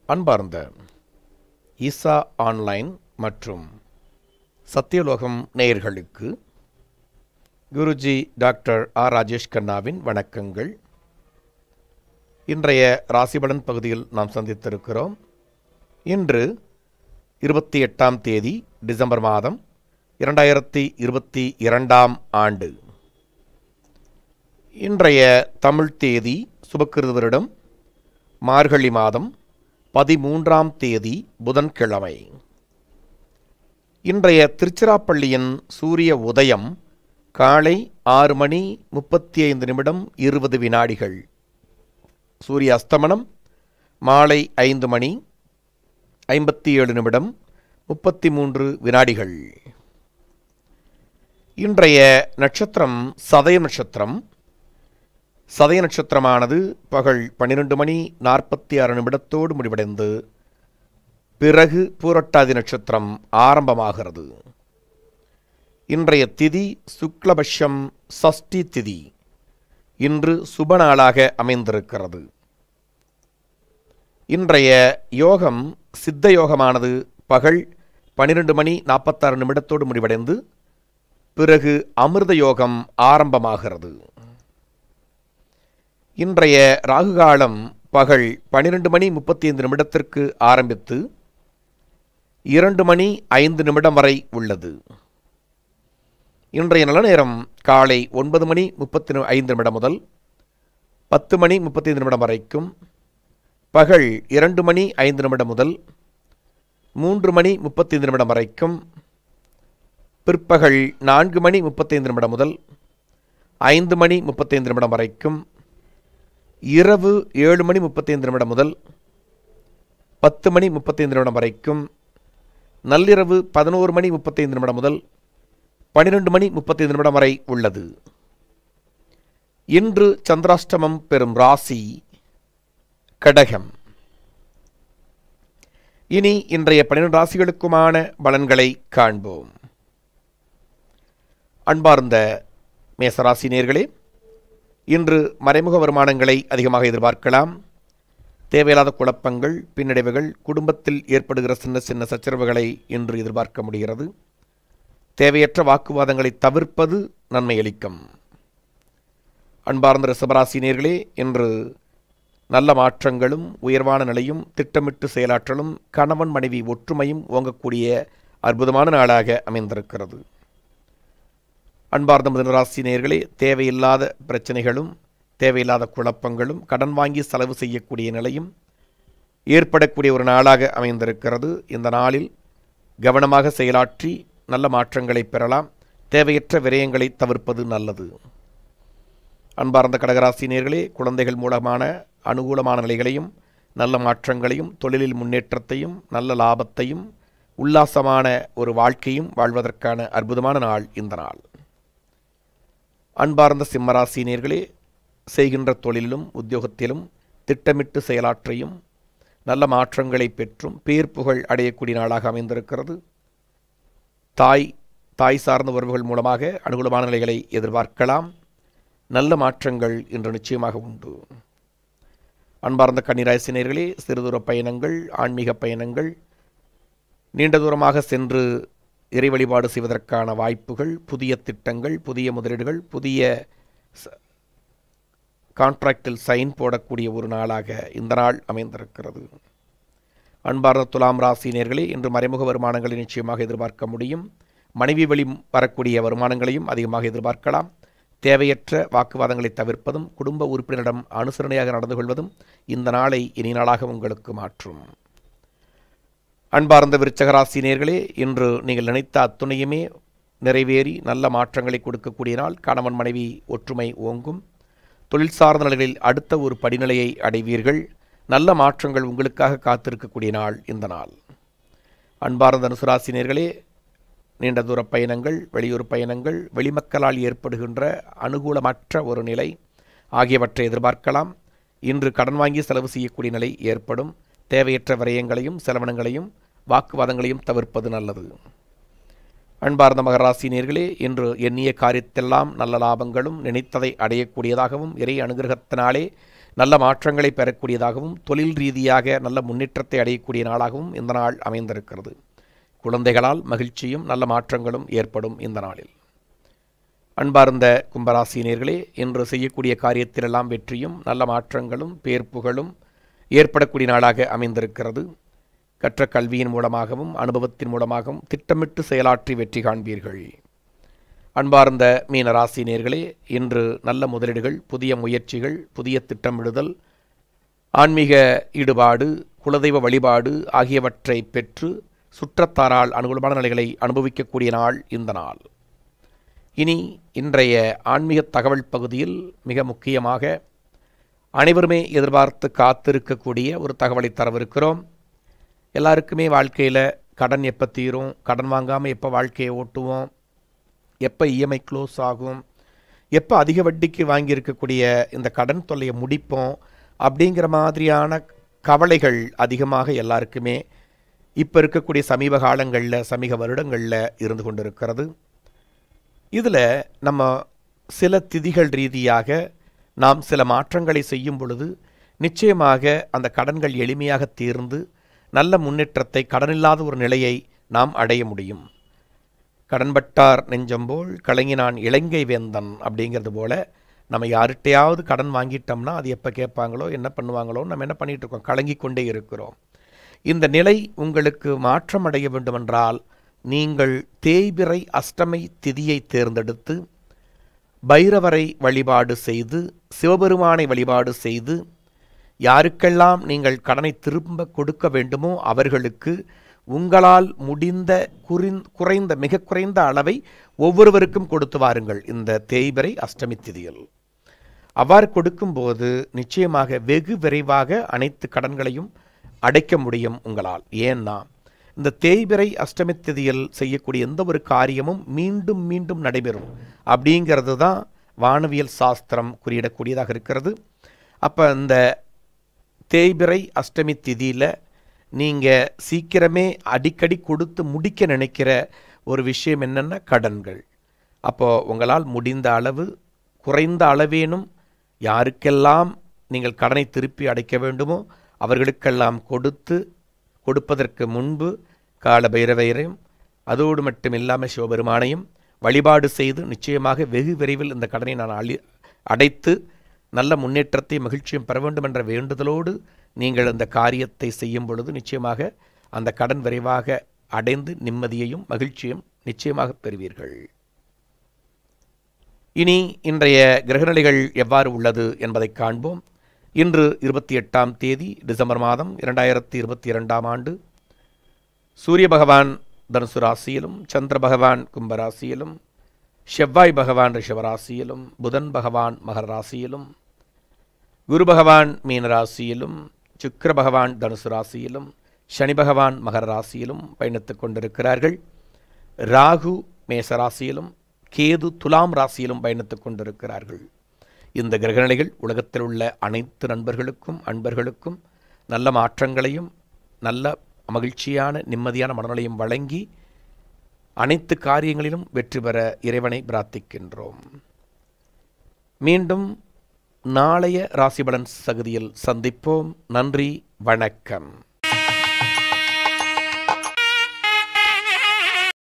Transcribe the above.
அன்பார்ந்த ஈசா ஆன்லைன் மற்றும் சத்தியலோகம் நேயர்களுக்கு குருஜி டாக்டர் ஆர் ராஜேஷ் கண்ணாவின் வணக்கங்கள் இன்றைய ராசிபலன் பகுதியில் நாம் சந்தித்திருக்கிறோம் இன்று இருபத்தி எட்டாம் தேதி டிசம்பர் மாதம் இரண்டாயிரத்தி இருபத்தி இரண்டாம் ஆண்டு இன்றைய தமிழ் தேதி சுபக்கிருத வருடம் மார்கழி மாதம் பதிமூன்றாம் தேதி புதன்கிழமை இன்றைய திருச்சிராப்பள்ளியின் சூரிய உதயம் காலை ஆறு மணி முப்பத்தி ஐந்து நிமிடம் இருபது வினாடிகள் சூரிய அஸ்தமனம் மாலை ஐந்து மணி ஐம்பத்தி ஏழு நிமிடம் முப்பத்தி மூன்று வினாடிகள் இன்றைய நட்சத்திரம் சதய நட்சத்திரம் சதய நட்சத்திரமானது பகல் பன்னிரண்டு மணி நாற்பத்தி ஆறு நிமிடத்தோடு முடிவடைந்து பிறகு பூரட்டாதி நட்சத்திரம் ஆரம்பமாகிறது இன்றைய திதி சுக்லபட்சம் சஷ்டி திதி இன்று சுப நாளாக அமைந்திருக்கிறது இன்றைய யோகம் சித்த யோகமானது பகல் பன்னிரண்டு மணி நாற்பத்தாறு நிமிடத்தோடு முடிவடைந்து பிறகு அமிர்த யோகம் ஆரம்பமாகிறது இன்றைய ராகு காலம் பகல் பன்னிரண்டு மணி முப்பத்தி ஐந்து நிமிடத்திற்கு ஆரம்பித்து இரண்டு மணி ஐந்து நிமிடம் வரை உள்ளது இன்றைய நல்ல நேரம் காலை ஒன்பது மணி முப்பத்தி ஐந்து நிமிடம் முதல் பத்து மணி முப்பத்தி ஐந்து நிமிடம் வரைக்கும் பகல் இரண்டு மணி ஐந்து நிமிடம் முதல் மூன்று மணி முப்பத்தைந்து நிமிடம் வரைக்கும் பிற்பகல் நான்கு மணி முப்பத்தைந்து நிமிடம் முதல் ஐந்து மணி முப்பத்தைந்து நிமிடம் வரைக்கும் இரவு ஏழு மணி முப்பத்தைந்து நிமிடம் முதல் பத்து மணி முப்பத்தைந்து நிமிடம் வரைக்கும் நள்ளிரவு பதினோரு மணி முப்பத்தைந்து நிமிடம் முதல் பன்னிரெண்டு மணி முப்பத்தைந்து நிமிடம் வரை உள்ளது இன்று சந்திராஷ்டமம் பெறும் ராசி கடகம் இனி இன்றைய பன்னிரண்டு ராசிகளுக்குமான பலன்களை காண்போம் அன்பார்ந்த மேசராசி நேர்களே இன்று மறைமுக வருமானங்களை அதிகமாக எதிர்பார்க்கலாம் தேவையில்லாத குழப்பங்கள் பின்னடைவுகள் குடும்பத்தில் ஏற்படுகிற சின்ன சின்ன சச்சரவுகளை இன்று எதிர்பார்க்க முடிகிறது தேவையற்ற வாக்குவாதங்களை தவிர்ப்பது நன்மை அளிக்கும் அன்பார்ந்த ரிஷபராசினியர்களே இன்று நல்ல மாற்றங்களும் உயர்வான நிலையும் திட்டமிட்டு செயலாற்றலும் கணவன் மனைவி ஒற்றுமையும் ஓங்கக்கூடிய அற்புதமான நாளாக அமைந்திருக்கிறது அன்பார்ந்த முதலராசி நேயர்களே தேவையில்லாத பிரச்சனைகளும் தேவையில்லாத குழப்பங்களும் கடன் வாங்கி செலவு செய்யக்கூடிய நிலையும் ஏற்படக்கூடிய ஒரு நாளாக அமைந்திருக்கிறது இந்த நாளில் கவனமாக செயலாற்றி நல்ல மாற்றங்களை பெறலாம் தேவையற்ற விரயங்களை தவிர்ப்பது நல்லது அன்பார்ந்த கடகராசினியர்களே குழந்தைகள் மூலமான அனுகூலமான நிலைகளையும் நல்ல மாற்றங்களையும் தொழிலில் முன்னேற்றத்தையும் நல்ல லாபத்தையும் உல்லாசமான ஒரு வாழ்க்கையும் வாழ்வதற்கான அற்புதமான நாள் இந்த நாள் அன்பார்ந்த சிம்மராசினியர்களே செய்கின்ற தொழிலிலும் உத்தியோகத்திலும் திட்டமிட்டு செயலாற்றியும் நல்ல மாற்றங்களை பெற்றும் பேர் புகழ் அடையக்கூடிய நாளாக அமைந்திருக்கிறது தாய் தாய் சார்ந்த உறவுகள் மூலமாக அனுகூலமான நிலைகளை எதிர்பார்க்கலாம் நல்ல மாற்றங்கள் இன்று நிச்சயமாக உண்டு அன்பார்ந்த கன்னிராசினியர்களே சிறுதூர பயணங்கள் ஆன்மீக பயணங்கள் நீண்ட தூரமாக சென்று இறை வழிபாடு செய்வதற்கான வாய்ப்புகள் புதிய திட்டங்கள் புதிய முதலீடுகள் புதிய கான்ட்ராக்டில் சைன் போடக்கூடிய ஒரு நாளாக இந்த நாள் அமைந்திருக்கிறது அன்பார்ந்த துலாம் ராசினியர்களே இன்று மறைமுக வருமானங்களை நிச்சயமாக எதிர்பார்க்க முடியும் மனைவி வழி வரக்கூடிய வருமானங்களையும் அதிகமாக எதிர்பார்க்கலாம் தேவையற்ற வாக்குவாதங்களை தவிர்ப்பதும் குடும்ப உறுப்பினரிடம் அனுசரணையாக நடந்து கொள்வதும் இந்த நாளை இனி நாளாக உங்களுக்கு மாற்றும் அன்பார்ந்த விருச்சகராசினியர்களே இன்று நீங்கள் நினைத்த அத்துணையுமே நிறைவேறி நல்ல மாற்றங்களை கொடுக்கக்கூடிய நாள் கணவன் மனைவி ஒற்றுமை ஓங்கும் தொழில் சார்ந்த நிலைகளில் அடுத்த ஒரு படிநிலையை அடைவீர்கள் நல்ல மாற்றங்கள் உங்களுக்காக காத்திருக்கக்கூடிய நாள் இந்த நாள் அன்பார்ந்த அனுசுராசினியர்களே நீண்ட தூர பயணங்கள் வெளியூர் பயணங்கள் வெளிமக்களால் ஏற்படுகின்ற அனுகூலமற்ற ஒரு நிலை ஆகியவற்றை எதிர்பார்க்கலாம் இன்று கடன் வாங்கி செலவு செய்யக்கூடிய நிலை ஏற்படும் தேவையற்ற விரயங்களையும் செலவினங்களையும் வாக்குவாதங்களையும் தவிர்ப்பது நல்லது அன்பார்ந்த மகராசினியர்களே இன்று எண்ணிய காரியத்தெல்லாம் நல்ல லாபங்களும் நினைத்ததை அடையக்கூடியதாகவும் இறை அனுகிரகத்தினாலே நல்ல மாற்றங்களை பெறக்கூடியதாகவும் தொழில் ரீதியாக நல்ல முன்னேற்றத்தை அடையக்கூடிய நாளாகவும் இந்த நாள் அமைந்திருக்கிறது குழந்தைகளால் மகிழ்ச்சியும் நல்ல மாற்றங்களும் ஏற்படும் இந்த நாளில் அன்பார்ந்த கும்பராசினியர்களே இன்று செய்யக்கூடிய காரியத்திலெல்லாம் வெற்றியும் நல்ல மாற்றங்களும் பேர்ப்புகளும் ஏற்படக்கூடிய நாளாக அமைந்திருக்கிறது கற்ற கல்வியின் மூலமாகவும் அனுபவத்தின் மூலமாகவும் திட்டமிட்டு செயலாற்றி வெற்றி காண்பீர்கள் அன்பார்ந்த மீன ராசினியர்களே இன்று நல்ல முதலீடுகள் புதிய முயற்சிகள் புதிய திட்டமிடுதல் ஆன்மீக ஈடுபாடு குலதெய்வ வழிபாடு ஆகியவற்றை பெற்று சுற்றத்தாரால் அனுகூலமான நிலைகளை அனுபவிக்கக்கூடிய நாள் இந்த நாள் இனி இன்றைய ஆன்மீக தகவல் பகுதியில் மிக முக்கியமாக அனைவருமே எதிர்பார்த்து காத்திருக்கக்கூடிய ஒரு தகவலை தரவிருக்கிறோம் எல்லாருக்குமே வாழ்க்கையில் கடன் எப்போ தீரும் கடன் வாங்காமல் எப்போ வாழ்க்கையை ஓட்டுவோம் எப்போ இஎம்ஐ க்ளோஸ் ஆகும் எப்போ அதிக வட்டிக்கு வாங்கியிருக்கக்கூடிய இந்த கடன் தொல்லையை முடிப்போம் அப்படிங்கிற மாதிரியான கவலைகள் அதிகமாக எல்லாருக்குமே இப்போ இருக்கக்கூடிய சமீப காலங்களில் சமீப வருடங்களில் இருந்து கொண்டிருக்கிறது இதில் நம்ம சில திதிகள் ரீதியாக நாம் சில மாற்றங்களை செய்யும் பொழுது நிச்சயமாக அந்த கடன்கள் எளிமையாக தீர்ந்து நல்ல முன்னேற்றத்தை கடனில்லாத ஒரு நிலையை நாம் அடைய முடியும் கடன்பட்டார் நெஞ்சம்போல் கலங்கினான் இலங்கை வேந்தன் அப்படிங்கிறது போல நம்ம யார்கிட்டையாவது கடன் வாங்கிட்டோம்னா அது எப்போ கேட்பாங்களோ என்ன பண்ணுவாங்களோ நம்ம என்ன பண்ணிகிட்டு இருக்கோம் கலங்கி கொண்டே இருக்கிறோம் இந்த நிலை உங்களுக்கு மாற்றம் அடைய வேண்டுமென்றால் நீங்கள் தேய்பிறை அஷ்டமை திதியை தேர்ந்தெடுத்து பைரவரை வழிபாடு செய்து சிவபெருமானை வழிபாடு செய்து யாருக்கெல்லாம் நீங்கள் கடனை திரும்ப கொடுக்க வேண்டுமோ அவர்களுக்கு உங்களால் முடிந்த குறிந் குறைந்த மிக குறைந்த அளவை ஒவ்வொருவருக்கும் கொடுத்து வாருங்கள் இந்த தேய்பிறை அஷ்டமி திதியில் அவ்வாறு கொடுக்கும்போது நிச்சயமாக வெகு விரைவாக அனைத்து கடன்களையும் அடைக்க முடியும் உங்களால் ஏன்னா இந்த தேய்பிறை அஷ்டமி திதியில் செய்யக்கூடிய எந்த ஒரு காரியமும் மீண்டும் மீண்டும் நடைபெறும் அப்படிங்கிறது தான் வானவியல் சாஸ்திரம் குறியிடக்கூடியதாக இருக்கிறது அப்போ இந்த தேய்பிறை அஷ்டமி திதியில் நீங்கள் சீக்கிரமே அடிக்கடி கொடுத்து முடிக்க நினைக்கிற ஒரு விஷயம் என்னென்னா கடன்கள் அப்போது உங்களால் முடிந்த அளவு குறைந்த அளவேனும் யாருக்கெல்லாம் நீங்கள் கடனை திருப்பி அடைக்க வேண்டுமோ அவர்களுக்கெல்லாம் கொடுத்து கொடுப்பதற்கு முன்பு கால பைரவையரையும் அதோடு மட்டும் இல்லாமல் சிவபெருமானையும் வழிபாடு செய்து நிச்சயமாக வெகு விரைவில் இந்த கடனை நான் அழி அடைத்து நல்ல முன்னேற்றத்தை மகிழ்ச்சியும் பெற வேண்டும் என்ற வேண்டுதலோடு நீங்கள் அந்த காரியத்தை செய்யும் பொழுது நிச்சயமாக அந்த கடன் விரைவாக அடைந்து நிம்மதியையும் மகிழ்ச்சியும் நிச்சயமாக பெறுவீர்கள் இனி இன்றைய கிரகநிலைகள் எவ்வாறு உள்ளது என்பதை காண்போம் இன்று இருபத்தி எட்டாம் தேதி டிசம்பர் மாதம் இரண்டாயிரத்தி இருபத்தி இரண்டாம் ஆண்டு சூரிய பகவான் தனுசு ராசியிலும் சந்திர பகவான் கும்பராசியிலும் செவ்வாய் பகவான் ரிஷபராசியிலும் புதன் பகவான் மகர ராசியிலும் குரு பகவான் மீன ராசியிலும் சுக்கிர பகவான் தனுசு ராசியிலும் சனி பகவான் மகர ராசியிலும் பயணித்துக் கொண்டிருக்கிறார்கள் ராகு மேச ராசியிலும் கேது துலாம் ராசியிலும் பயணித்துக் கொண்டிருக்கிறார்கள் இந்த கிரகநிலைகள் உலகத்தில் உள்ள அனைத்து நண்பர்களுக்கும் அன்பர்களுக்கும் நல்ல மாற்றங்களையும் நல்ல மகிழ்ச்சியான நிம்மதியான மனநிலையும் வழங்கி அனைத்து காரியங்களிலும் வெற்றி பெற இறைவனை பிரார்த்திக்கின்றோம் மீண்டும் நாளைய ராசிபலன் சகுதியில் சந்திப்போம் நன்றி வணக்கம்